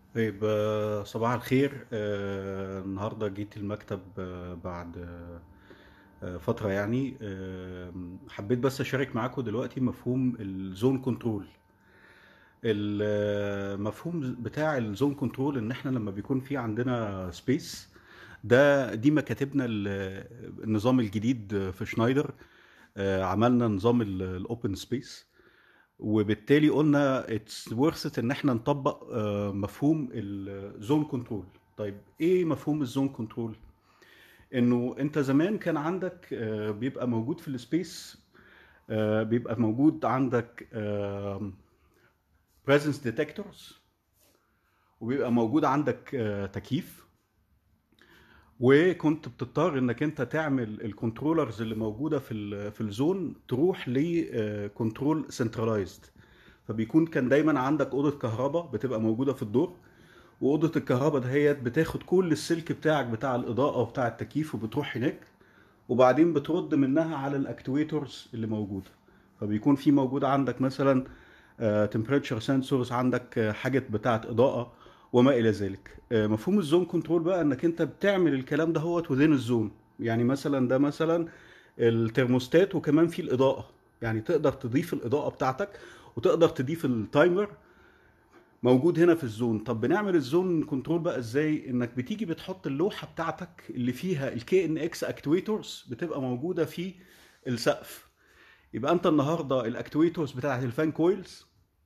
طيب آه، صباح الخير آه، النهارده جيت المكتب آه، بعد آه، آه، فترة يعني آه، حبيت بس أشارك معاكم دلوقتي مفهوم الزون كنترول المفهوم بتاع الزون كنترول إن إحنا لما بيكون في عندنا سبيس ده دي مكاتبنا ال- النظام الجديد في شنايدر آه، عملنا نظام الاوبن سبيس وبالتالي قلنا اتس ورث ان احنا نطبق آه، مفهوم الزون كنترول طيب ايه مفهوم الزون كنترول انه انت زمان كان عندك آه، بيبقى موجود في السبيس آه، بيبقى موجود عندك بريزنس ديتكتورز وبيبقى موجود عندك آه، تكييف وكنت بتضطر انك انت تعمل الكنترولرز اللي موجوده في ال في الزون تروح لكنترول سنترلايزد فبيكون كان دايما عندك اوضه كهرباء بتبقى موجوده في الدور واوضه الكهرباء دهيت بتاخد كل السلك بتاعك بتاع الاضاءه وبتاع التكييف وبتروح هناك وبعدين بترد منها على الاكتويتورز اللي موجوده فبيكون في موجود عندك مثلا تمبريتشر سنسورز عندك آه، حاجه بتاعه اضاءه وما الى ذلك آه، مفهوم الزون كنترول بقى انك انت بتعمل الكلام ده هو وذين الزون يعني مثلا ده مثلا الترموستات وكمان في الاضاءه يعني تقدر تضيف الاضاءه بتاعتك وتقدر تضيف التايمر موجود هنا في الزون طب بنعمل الزون كنترول بقى ازاي انك بتيجي بتحط اللوحه بتاعتك اللي فيها الكي ان اكس اكتويتورز بتبقى موجوده في السقف يبقى انت النهارده الاكتويتورز بتاعت الفان كويلز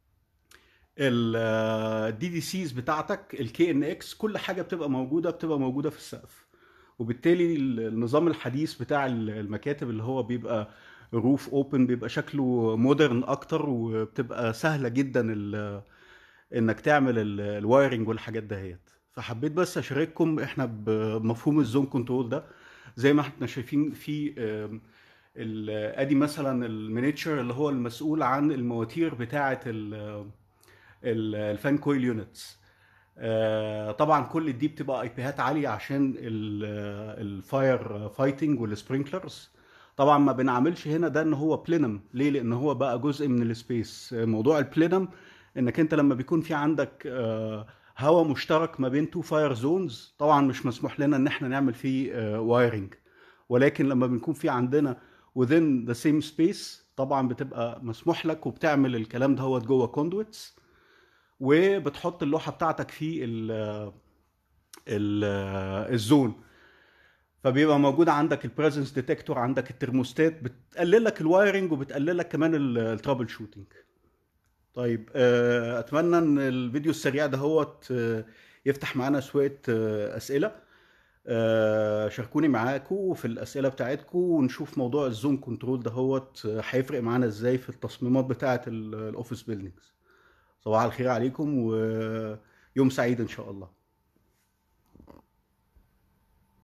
الدي دي سيز بتاعتك الكي ان اكس كل حاجه بتبقى موجوده بتبقى موجوده في السقف وبالتالي النظام الحديث بتاع المكاتب اللي هو بيبقى روف اوبن بيبقى شكله مودرن اكتر وبتبقى سهله جدا ال- انك تعمل ال- الوايرنج والحاجات دهيت فحبيت بس اشارككم احنا بمفهوم الزون كنترول ده زي ما احنا شايفين في آم، ال- ادي مثلا المينيتشر اللي هو المسؤول عن المواتير بتاعه ال- ال- الفان كويل يونتس آه، طبعا كل دي بتبقى اي بيهات عاليه عشان الفاير فايتنج والسبرينكلرز طبعا ما بنعملش هنا ده ان هو بلينم ليه لان هو بقى جزء من السبيس آه، موضوع البلينم انك انت لما بيكون في عندك هواء مشترك ما بين تو فاير زونز طبعا مش مسموح لنا ان احنا نعمل فيه وايرنج ولكن لما بنكون في عندنا within the same space طبعا بتبقى مسموح لك وبتعمل الكلام ده هو جوه كوندويتس وبتحط اللوحه بتاعتك في ال ال الزون فبيبقى موجود عندك البريزنس ديتكتور عندك الترموستات بتقلل لك الوايرنج وبتقلل لك كمان الترابل شوتنج طيب آه، اتمنى ان الفيديو السريع ده هو يفتح معانا شويه آه، اسئله آه، شاركوني معاكم في الاسئله بتاعتكم ونشوف موضوع الزوم كنترول ده هو هيفرق معانا ازاي في التصميمات بتاعه ال- الاوفيس بيلدينجز صباح الخير عليكم ويوم سعيد ان شاء الله